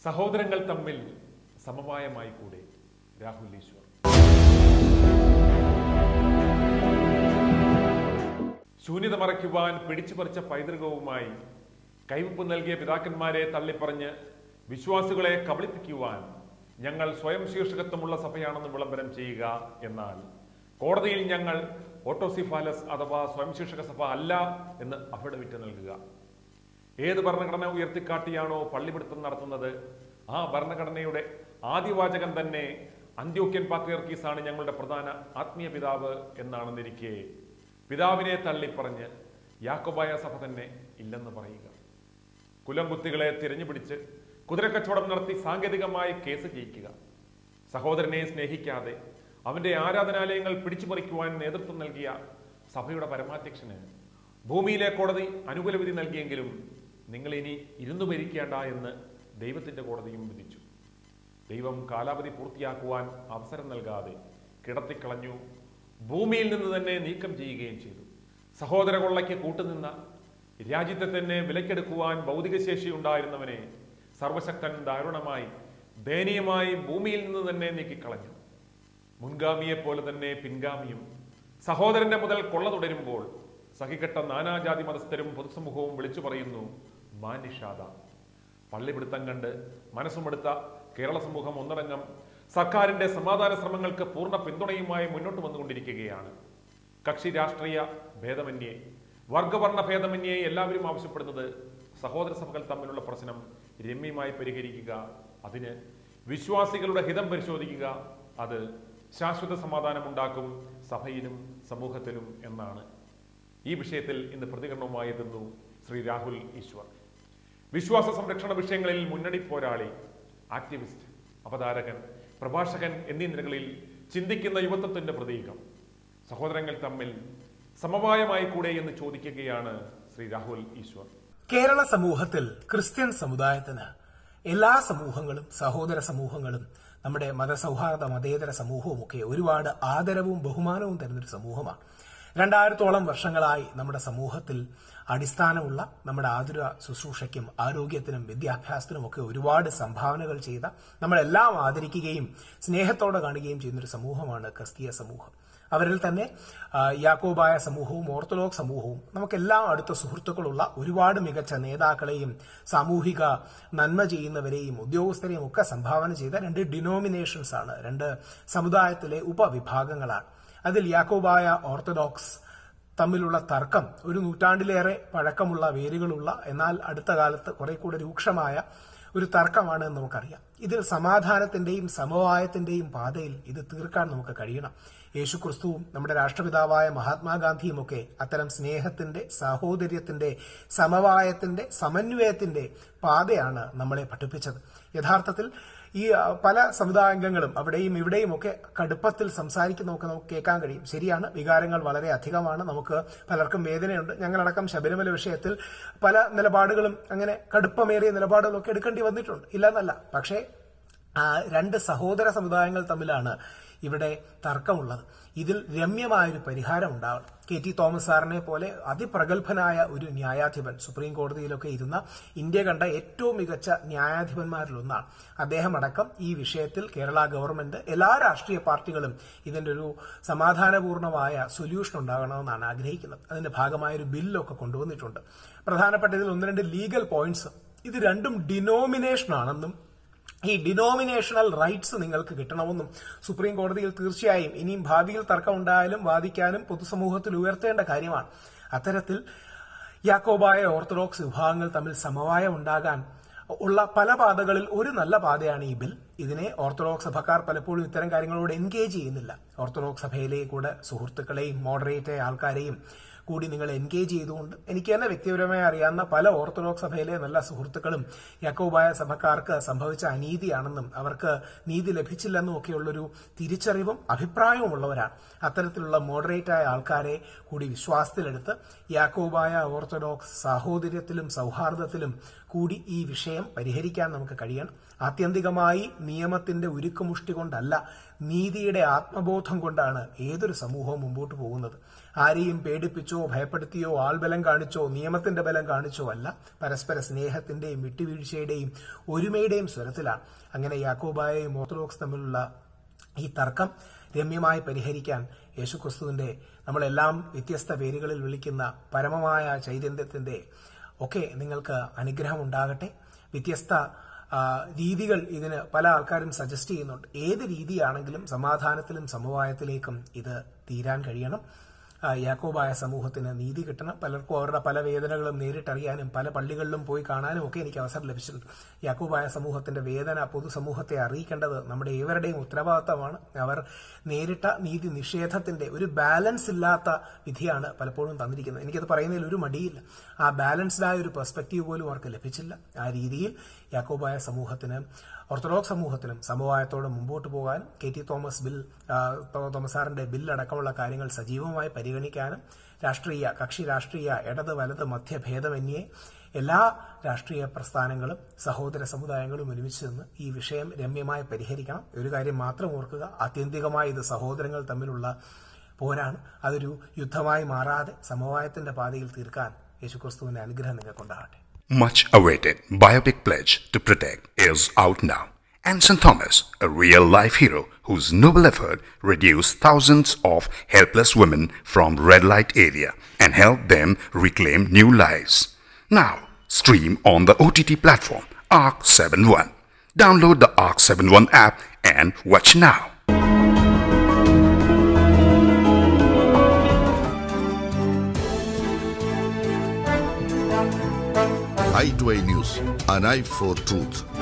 സഹോദരങ്ങൾ തമ്മിൽ സമവായമായി കൂടെ രാഹുൽ ഈശ്വർ ശൂന്യത മറയ്ക്കുവാൻ പിടിച്ചുപറിച്ച പൈതൃകവുമായി കൈവപ്പ് നൽകിയ പിതാക്കന്മാരെ തള്ളിപ്പറഞ്ഞ് വിശ്വാസികളെ കബളിപ്പിക്കുവാൻ ഞങ്ങൾ സ്വയം ശീർഷകത്വമുള്ള സഭയാണെന്ന് വിളംബരം ചെയ്യുക എന്നാൽ കോടതിയിൽ ഞങ്ങൾ ഓട്ടോസിഫാലസ് അഥവാ സ്വയം ശീർഷക സഭ അല്ല എന്ന് അഫിഡവിറ്റ് നൽകുക ഏത് ഭരണഘടന ഉയർത്തിക്കാട്ടിയാണോ പള്ളിപിടുത്തം നടത്തുന്നത് ആ ഭരണഘടനയുടെ ആദ്യവാചകം തന്നെ അന്ത്യോക്യൻ പാത്രിയർക്കീസാണ് ഞങ്ങളുടെ പ്രധാന ആത്മീയ പിതാവ് എന്നാണെന്നിരിക്കെ പിതാവിനെ തള്ളിപ്പറഞ്ഞ് യാക്കോബായ സഭ തന്നെ ഇല്ലെന്ന് പറയുക കുലംകുത്തികളെ തിരഞ്ഞുപിടിച്ച് കുതിരക്കച്ചവടം നടത്തി സാങ്കേതികമായി കേസ് ജയിക്കുക സഹോദരനെ സ്നേഹിക്കാതെ അവന്റെ ആരാധനാലയങ്ങൾ പിടിച്ചുപറിക്കുവാൻ നേതൃത്വം നൽകിയ സഭയുടെ പരമാധ്യക്ഷന് ഭൂമിയിലെ കോടതി അനുകൂല വിധി നൽകിയെങ്കിലും നിങ്ങൾ ഇനി ഇരുന്നു ഭരിക്കേണ്ട എന്ന് ദൈവത്തിന്റെ കോടതിയും വിധിച്ചു ദൈവം കാലാവധി പൂർത്തിയാക്കുവാൻ അവസരം നൽകാതെ കിടത്തിക്കളഞ്ഞു ഭൂമിയിൽ നിന്ന് തന്നെ നീക്കം ചെയ്യുകയും ചെയ്തു സഹോദര കൊള്ളയ്ക്ക് കൂട്ടുനിന്ന രാജ്യത്തെ തന്നെ വിലക്കെടുക്കുവാൻ ഭൗതിക ശേഷി ഉണ്ടായിരുന്നവനെ സർവശക്തൻ ദാരുണമായി ദയനീയമായി ഭൂമിയിൽ നിന്ന് തന്നെ നീക്കിക്കളഞ്ഞു മുൻഗാമിയെ പോലെ തന്നെ പിൻഗാമിയും സഹോദരന്റെ മുതൽ കൊള്ള തുടരുമ്പോൾ സഹികെട്ട നാനാജാതി മതസ്ഥരും പൊതുസമൂഹവും വിളിച്ചു പറയുന്നു മാനിഷാദ പള്ളിപിടുത്തം കണ്ട് മനസ്സുമെടുത്ത കേരള സമൂഹം ഒന്നടങ്കം സർക്കാരിന്റെ സമാധാന ശ്രമങ്ങൾക്ക് പൂർണ്ണ പിന്തുണയുമായി മുന്നോട്ട് വന്നുകൊണ്ടിരിക്കുകയാണ് കക്ഷി രാഷ്ട്രീയ ഭേദമന്യേ വർഗവർണ്ണ ഭേദമന്യേ എല്ലാവരും ആവശ്യപ്പെടുന്നത് സഹോദര സഭകൾ തമ്മിലുള്ള പ്രശ്നം രമ്യമായി പരിഹരിക്കുക അതിന് വിശ്വാസികളുടെ ഹിതം പരിശോധിക്കുക അത് ശാശ്വത സമാധാനമുണ്ടാക്കും സഭയിലും സമൂഹത്തിലും എന്നാണ് ഈ വിഷയത്തിൽ ഇന്ന് പ്രതികരണവുമായി എത്തുന്നു ശ്രീ രാഹുൽ ഈശ്വർ വിശ്വാസ സംരക്ഷണ വിഷയങ്ങളിൽ മുന്നണി പോരാളി ആക്ടിവിസ്റ്റ് അവതാരകൻ പ്രഭാഷകൻ എന്നീ നിലകളിൽ ചിന്തിക്കുന്ന യുവത്വത്തിന്റെ പ്രതീകം സഹോദരങ്ങൾ തമ്മിൽ സമവായമായി കൂടെ എന്ന് ചോദിക്കുകയാണ് ശ്രീ രാഹുൽ ഈശ്വർ കേരള സമൂഹത്തിൽ ക്രിസ്ത്യൻ സമുദായത്തിന് എല്ലാ സമൂഹങ്ങളും സഹോദര സമൂഹങ്ങളും നമ്മുടെ മതസൗഹാർദ്ദ മതേതര സമൂഹവും ഒക്കെ ഒരുപാട് ആദരവും ബഹുമാനവും തരുന്നൊരു സമൂഹമാണ് രണ്ടായിരത്തോളം വർഷങ്ങളായി നമ്മുടെ സമൂഹത്തിൽ അടിസ്ഥാനമുള്ള നമ്മുടെ ആതുര ശുശ്രൂഷയ്ക്കും ആരോഗ്യത്തിനും വിദ്യാഭ്യാസത്തിനും ഒക്കെ ഒരുപാട് സംഭാവനകൾ ചെയ്ത നമ്മളെല്ലാം ആദരിക്കുകയും സ്നേഹത്തോടെ കാണുകയും ചെയ്യുന്നൊരു സമൂഹമാണ് ക്രിസ്തീയ സമൂഹം അവരിൽ തന്നെ ആ, യാക്കോബായ സമൂഹവും ഓർത്തഡോക്സ് സമൂഹവും നമുക്കെല്ലാം അടുത്ത സുഹൃത്തുക്കളുള്ള ഒരുപാട് മികച്ച നേതാക്കളെയും സാമൂഹിക നന്മ ചെയ്യുന്നവരെയും ഉദ്യോഗസ്ഥരെയും ഒക്കെ സംഭാവന ചെയ്ത രണ്ട് ഡിനോമിനേഷൻസ് ആണ് രണ്ട് സമുദായത്തിലെ ഉപവിഭാഗങ്ങളാണ് അതിൽ യാക്കോബായ ഓർത്തഡോക്സ് തമ്മിലുള്ള തർക്കം ഒരു നൂറ്റാണ്ടിലേറെ പഴക്കമുള്ള വേരുകളുള്ള എന്നാൽ അടുത്ത കാലത്ത് കുറെ കൂടെ രൂക്ഷമായ ഒരു തർക്കമാണ് എന്ന് നമുക്കറിയാം ഇതിൽ സമാധാനത്തിന്റെയും സമവായത്തിന്റെയും പാതയിൽ ഇത് തീർക്കാൻ നമുക്ക് കഴിയണം യേശു ക്രിസ്തുവും നമ്മുടെ രാഷ്ട്രപിതാവായ മഹാത്മാഗാന്ധിയും ഒക്കെ അത്തരം സ്നേഹത്തിന്റെ സാഹോദര്യത്തിന്റെ സമവായത്തിന്റെ സമന്വയത്തിന്റെ പാതയാണ് നമ്മളെ പഠിപ്പിച്ചത് യഥാർത്ഥത്തിൽ ഈ ആ, പല സമുദായാംഗങ്ങളും അവിടെയും ഇവിടെയും ഒക്കെ കടുപ്പത്തിൽ സംസാരിക്കുന്നതൊക്കെ നമുക്ക് കേൾക്കാൻ കഴിയും ശരിയാണ് വികാരങ്ങൾ വളരെ അധികമാണ് നമുക്ക് പലർക്കും വേദനയുണ്ട് ഞങ്ങളടക്കം ശബരിമല വിഷയത്തിൽ പല നിലപാടുകളും അങ്ങനെ കടുപ്പമേറിയ നിലപാടുകളൊക്കെ എടുക്കേണ്ടി വന്നിട്ടുണ്ട് ഇല്ലെന്നല്ല പക്ഷേ ആ, രണ്ട് സഹോദര സമുദായങ്ങൾ തമ്മിലാണ് ഇവിടെ തർക്കമുള്ളത് ഇതിൽ രമ്യമായൊരു പരിഹാരം ഉണ്ടാവണം കെ ടി തോമസ് സാറിനെ പോലെ അതിപ്രഗത്ഭനായ ഒരു ന്യായാധിപൻ സുപ്രീം കോടതിയിലൊക്കെ ഇരുന്ന ഇന്ത്യ കണ്ട ഏറ്റവും മികച്ച ന്യായാധിപന്മാരിലൊന്നാണ് അദ്ദേഹം അടക്കം ഈ വിഷയത്തിൽ കേരള ഗവൺമെന്റ് എല്ലാ രാഷ്ട്രീയ പാർട്ടികളും ഇതിന്റെ ഒരു സമാധാനപൂർണമായ സൊല്യൂഷൻ ഉണ്ടാകണമെന്നാണ് ആഗ്രഹിക്കുന്നത് അതിന്റെ ഭാഗമായ ഒരു ബില്ലൊക്കെ കൊണ്ടുവന്നിട്ടുണ്ട് പ്രധാനപ്പെട്ട ഇതിൽ ഒന്ന് രണ്ട് ലീഗൽ പോയിന്റ്സ് ഇത് രണ്ടും ഡിനോമിനേഷൻ ആണെന്നും ഈ ഡിനോമിനേഷണൽ റൈറ്റ്സ് നിങ്ങൾക്ക് കിട്ടണമെന്നും സുപ്രീം കോടതിയിൽ തീർച്ചയായും ഇനിയും ഭാവിയിൽ തർക്കമുണ്ടായാലും വാദിക്കാനും പൊതുസമൂഹത്തിൽ ഉയർത്തേണ്ട കാര്യമാണ് അത്തരത്തിൽ യാക്കോബായ ഓർത്തഡോക്സ് വിഭാഗങ്ങൾ തമ്മിൽ സമവായം ഉണ്ടാകാൻ ഉള്ള പല പാതകളിൽ ഒരു നല്ല പാതയാണ് ഈ ബിൽ ഇതിനെ ഓർത്തഡോക്സ് സഭക്കാർ പലപ്പോഴും ഇത്തരം കാര്യങ്ങളോട് എൻഗേജ് ചെയ്യുന്നില്ല ഓർത്തഡോക്സ് സഭയിലെ കൂടെ സുഹൃത്തുക്കളെയും മോഡറേറ്റ് ആൾക്കാരെയും കൂടി നിങ്ങൾ എൻഗേജ് ചെയ്തുകൊണ്ട് എനിക്ക് തന്നെ വ്യക്തിപരമായി അറിയാവുന്ന പല ഓർത്തഡോക്സ് സഭയിലെ നല്ല സുഹൃത്തുക്കളും യാക്കോബായ സഭക്കാർക്ക് സംഭവിച്ച അനീതിയാണെന്നും അവർക്ക് നീതി ലഭിച്ചില്ലെന്നും ഒക്കെയുള്ളൊരു തിരിച്ചറിവും അഭിപ്രായവും ഉള്ളവരാണ് അത്തരത്തിലുള്ള മോഡറേറ്റായ ആൾക്കാരെ കൂടി വിശ്വാസത്തിലെടുത്ത് യാക്കോബായ ഓർത്തഡോക്സ് സാഹോദര്യത്തിലും സൗഹാർദ്ദത്തിലും കൂടി ഈ വിഷയം പരിഹരിക്കാൻ നമുക്ക് കഴിയണം ആത്യന്തികമായി നിയമത്തിന്റെ ഉരുക്കുമുഷ്ടി കൊണ്ടല്ല നീതിയുടെ ആത്മബോധം കൊണ്ടാണ് ഏതൊരു സമൂഹവും മുമ്പോട്ട് പോകുന്നത് ആരെയും പേടിപ്പിച്ചോ ഭയപ്പെടുത്തിയോ ആൾബലം കാണിച്ചോ നിയമത്തിന്റെ ബലം കാണിച്ചോ അല്ല പരസ്പര സ്നേഹത്തിന്റെയും വിട്ടുവീഴ്ചയുടെയും ഒരുമയുടെയും സ്വരത്തിലാണ് അങ്ങനെ യാക്കോബായയും ഓർത്തഡോക്സ് തമ്മിലുള്ള ഈ തർക്കം രമ്യമായി പരിഹരിക്കാൻ യേശുക്രിസ്തുവിന്റെ നമ്മളെല്ലാം വ്യത്യസ്ത പേരുകളിൽ വിളിക്കുന്ന പരമമായ ചൈതന്യത്തിന്റെ ഒക്കെ നിങ്ങൾക്ക് അനുഗ്രഹം ഉണ്ടാകട്ടെ വ്യത്യസ്ത ആ, രീതികൾ ഇതിന് പല ആൾക്കാരും സജസ്റ്റ് ചെയ്യുന്നുണ്ട് ഏത് രീതിയാണെങ്കിലും സമാധാനത്തിലും സമവായത്തിലേക്കും ഇത് തീരാൻ കഴിയണം ആ, യാക്കോബായ സമൂഹത്തിന് നീതി കിട്ടണം പലർക്കും അവരുടെ പല വേദനകളും നേരിട്ടറിയാനും പല പള്ളികളിലും പോയി കാണാനും ഒക്കെ എനിക്ക് അവസരം ലഭിച്ചിട്ടുണ്ട് യാക്കോബായ സമൂഹത്തിന്റെ വേദന പൊതുസമൂഹത്തെ അറിയിക്കേണ്ടത് നമ്മുടെ ഏവരുടെയും ഉത്തരവാദിത്തമാണ് അവർ നേരിട്ട നീതി നിഷേധത്തിന്റെ ഒരു ബാലൻസ് ഇല്ലാത്ത വിധിയാണ് പലപ്പോഴും തന്നിരിക്കുന്നത് എനിക്കത് പറയുന്നതിൽ ഒരു മടിയില്ല ആ ബാലൻസ്ഡ് ആയ ഒരു പെർസ്പെക്റ്റീവ് പോലും അവർക്ക് ലഭിച്ചില്ല ആ രീതിയിൽ യാക്കോബായ സമൂഹത്തിന് ഓർത്തഡോക്സ് സമൂഹത്തിനും സമവായത്തോടെ മുമ്പോട്ട് പോകാനും കെ ടി തോമസ് ബിൽ ആ, തോ- തോമസ് സാറിന്റെ ബില്ലടക്കമുള്ള കാര്യങ്ങൾ സജീവമായി പരിഗണിക്കാനും രാഷ്ട്രീയ കക്ഷി രാഷ്ട്രീയ ഇടത് വലത് മധ്യഭേദമന്യേ എല്ലാ രാഷ്ട്രീയ പ്രസ്ഥാനങ്ങളും സഹോദര സമുദായങ്ങളും ഒരുമിച്ച് നിന്ന് ഈ വിഷയം രമ്യമായി പരിഹരിക്കണം ഒരു കാര്യം മാത്രം ഓർക്കുക ആത്യന്തികമായി ഇത് സഹോദരങ്ങൾ തമ്മിലുള്ള പോരാണ് അതൊരു യുദ്ധമായി മാറാതെ സമവായത്തിന്റെ പാതയിൽ തീർക്കാൻ യേശുക്രിസ്തുവിന്റെ അനുഗ്രഹം നിങ്ങൾക്കുണ്ടാകട്ടെ Much awaited biopic pledge to protect is out now. Anson Thomas, a real life hero whose noble effort reduced thousands of helpless women from red light area and helped them reclaim new lives. Now, stream on the OTT platform ARC 71. Download the ARC 71 app and watch now. i2i News, an eye for truth.